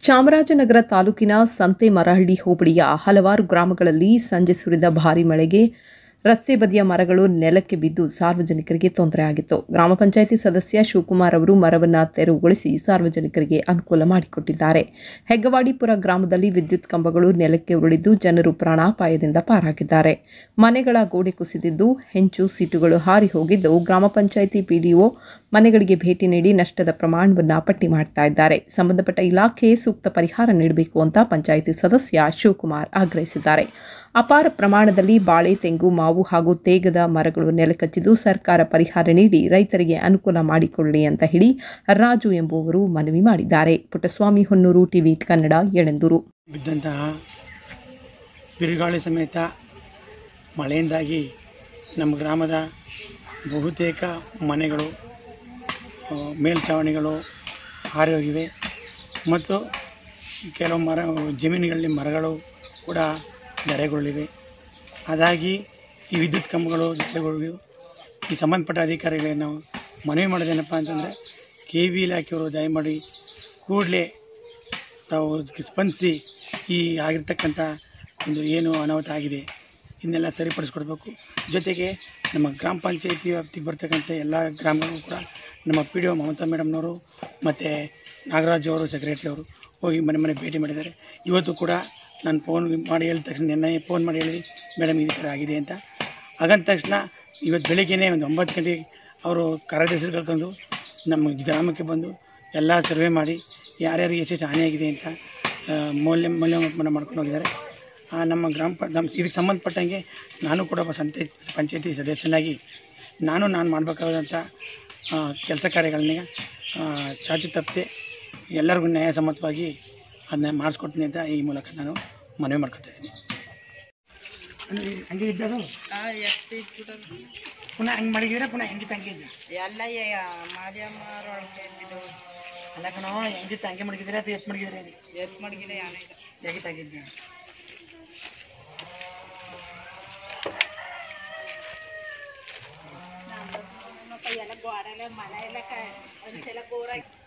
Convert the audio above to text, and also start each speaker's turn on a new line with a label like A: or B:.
A: ಚಾಮರಾಜನಗರ ತಾಲೂಕಿನ ಸಂತೆಮರಹಳ್ಳಿ ಹೋಬಳಿಯ ಹಲವಾರು ಗ್ರಾಮಗಳಲ್ಲಿ ಸಂಜೆ ಸುರಿದ ಭಾರೀ ಮಳೆಗೆ ರಸ್ತೆ ಬದಿಯ ಮರಗಳು ನೆಲಕ್ಕೆ ಬಿದ್ದು ಸಾರ್ವಜನಿಕರಿಗೆ ತೊಂದರೆಯಾಗಿತ್ತು ಗ್ರಾಮ ಪಂಚಾಯಿತಿ ಸದಸ್ಯ ಶಿವಕುಮಾರ್ ಅವರು ಮರವನ್ನು ತೆರವುಗೊಳಿಸಿ ಸಾರ್ವಜನಿಕರಿಗೆ ಅನುಕೂಲ ಮಾಡಿಕೊಟ್ಟಿದ್ದಾರೆ ಹೆಗ್ಗವಾಡಿಪುರ ಗ್ರಾಮದಲ್ಲಿ ವಿದ್ಯುತ್ ಕಂಬಗಳು ನೆಲಕ್ಕೆ ಉರುಳಿದ್ದು ಜನರು ಪ್ರಾಣಾಪಾಯದಿಂದ ಪಾರಾಗಿದ್ದಾರೆ ಮನೆಗಳ ಗೋಡೆ ಕುಸಿದಿದ್ದು ಹೆಂಚು ಸೀಟುಗಳು ಹಾರಿ ಹೋಗಿದ್ದು ಗ್ರಾಮ ಪಂಚಾಯಿತಿ ಪಿಡಿಒ ಮನೆಗಳಿಗೆ ಭೇಟಿ ನೀಡಿ ನಷ್ಟದ ಪ್ರಮಾಣವನ್ನು ಪಟ್ಟಿ ಮಾಡ್ತಾ ಇದ್ದಾರೆ ಸಂಬಂಧಪಟ್ಟ ಇಲಾಖೆ ಸೂಕ್ತ ಪರಿಹಾರ ನೀಡಬೇಕು ಅಂತ ಪಂಚಾಯಿತಿ ಸದಸ್ಯ ಶಿವಕುಮಾರ್ ಆಗ್ರಹಿಸಿದ್ದಾರೆ ಅಪಾರ ಪ್ರಮಾಣದಲ್ಲಿ ಬಾಳೆ ತೆಂಗು ಮಾವು ಹಾಗೂ ತೇಗದ ಮರಗಳು ನೆಲಕಚ್ಚಿದ್ದು ಸರ್ಕಾರ ಪರಿಹಾರ ನೀಡಿ ರೈತರಿಗೆ ಅನುಕೂಲ ಮಾಡಿಕೊಳ್ಳಿ ಅಂತ ಹೇಳಿ ರಾಜು ಎಂಬುವರು ಮನವಿ ಮಾಡಿದ್ದಾರೆ ಪುಟ್ಟಸ್ವಾಮಿ ಹೊನ್ನೂರು ಟಿವಿ ಕನ್ನಡ ಎಳೆಂದೂರು
B: ಬಿದ್ದಂತಹ ಬಿರುಗಾಳಿ ಸಮೇತ ಮಳೆಯಿಂದಾಗಿ ನಮ್ಮ ಗ್ರಾಮದ ಬಹುತೇಕ ಮನೆಗಳು ಆ, ಮೇಲ್ಛಾವಣಿಗಳು ಹಾರಿ ಹೋಗಿವೆ ಮತ್ತು ಕೆಲವು ಮರ ಜಮೀನುಗಳಲ್ಲಿ ಮರಗಳು ಕೂಡ ಧರೆಗೊಳ್ಳಿವೆ ಅದಾಗಿ ಈ ವಿದ್ಯುತ್ ಕಂಬಗಳು ಧರೆಗೊಳ್ಳಿವೆ ಈ ಸಂಬಂಧಪಟ್ಟ ಅಧಿಕಾರಿಗಳಿಗೆ ನಾವು ಮನವಿ ಮಾಡೋದೇನಪ್ಪ ಅಂತಂದರೆ ಕೆ ವಿ ಇಲಾಖೆಯವರು ದಯಮಾಡಿ ಕೂಡಲೇ ತಾವು ಅದಕ್ಕೆ ಸ್ಪಂದಿಸಿ ಈ ಆಗಿರ್ತಕ್ಕಂಥ ಒಂದು ಏನು ಅನಾಹುತ ಆಗಿದೆ ಇದನ್ನೆಲ್ಲ ಸರಿಪಡಿಸ್ಕೊಡ್ಬೇಕು ಜೊತೆಗೆ ನಮ್ಮ ಗ್ರಾಮ ಪಂಚಾಯತಿ ವ್ಯಾಪ್ತಿಗೆ ಬರ್ತಕ್ಕಂಥ ಎಲ್ಲ ಗ್ರಾಮಗಳು ಕೂಡ ನಮ್ಮ ಪಿ ಡಿ ಒ ಮಮತಾ ಮೇಡಮ್ನವರು ಮತ್ತು ನಾಗರಾಜ್ ಅವರು ಸೆಕ್ರೆಟರಿ ಅವರು ಹೋಗಿ ಮನೆ ಮನೆ ಭೇಟಿ ಮಾಡಿದ್ದಾರೆ ಇವತ್ತು ಕೂಡ ನಾನು ಫೋನ್ ಮಾಡಿ ಹೇಳಿದ ತಕ್ಷಣ ನಿನ್ನೆ ಫೋನ್ ಮಾಡಿ ಹೇಳಿದ್ವಿ ಮೇಡಮ್ ಈ ಥರ ಆಗಿದೆ ಅಂತ ಹಾಗಂದ ತಕ್ಷಣ ಇವತ್ತು ಬೆಳಿಗ್ಗೆನೇ ಒಂದು ಒಂಬತ್ತು ಗಂಟೆಗೆ ಅವರು ಕಾರ್ಯದರ್ಶಿ ಕರ್ಕೊಂಡು ನಮ್ಮ ಗ್ರಾಮಕ್ಕೆ ಬಂದು ಎಲ್ಲ ಸರ್ವೆ ಮಾಡಿ ಯಾರ್ಯಾರಿಗೆ ಎಷ್ಟೆಷ್ಟು ಹಾನಿಯಾಗಿದೆ ಅಂತ ಆ, ಮೌಲ್ಯ ಮೌಲ್ಯಮಾಪನ ಮಾಡ್ಕೊಂಡು ಹೋಗಿದ್ದಾರೆ ಆ, ನಮ್ಮ ಗ್ರಾಮ ಪ ನಮ್ಮ ಇದಕ್ಕೆ ಸಂಬಂಧಪಟ್ಟಂಗೆ ನಾನು ಕೂಡ ಒಬ್ಬ ಸಂತೆ ಪಂಚಾಯತಿ ಸದಸ್ಯನಾಗಿ ನಾನು ನಾನು ಮಾಡಬೇಕಾದಂಥ ಕೆಲಸ ಕಾರ್ಯಗಳನ್ನ ಆ, ಚಾಚು ತಪ್ಪದೆ ಎಲ್ಲರಿಗೂ ನ್ಯಾಯಸಮ್ಮತವಾಗಿ ಅದನ್ನ ಮಾಡಿಸ್ಕೊಡ್ತೀನಿ ಅಂತ ಈ ಮೂಲಕ ನಾನು ಮನವಿ ಮಾಡ್ಕೊತಾ ಇದ್ದೀನಿ ಹಂಗೆ ಇದ್ದದು ಪುನಃ ಹಂಗೆ ಮಡಗಿದ್ರೆ ಪುನಃ ಹೆಂಗಿತ್ತು ಹಂಗೆ ಇದ್ದ
C: ಎಲ್ಲ ಮಾಧ್ಯಮರೊಳಗೆ ಇದ್ದಿದ್ದು
B: ಅಲ್ಲ ಕಣೋ ಹೆಂಗಿತ್ತು ಹಂಗೆ ಮಡಗಿದ್ರೆ ಅಥವಾ ಎತ್ತು ಮಡಗಿದ್ರೆ
C: ಎತ್ ಮಡಗಿಲ್ಲ ಯಾನೇ ಇಲ್ಲ
B: ಹೇಗಿತ್ತಾಗಿದ್ದೆ
C: ಎಲ್ಲ ಗೋಡೆಲ್ಲ ಮನೆ ಎಲ್ಲ ಒಂದ್ಸಲ ಗೋರಾಗಿ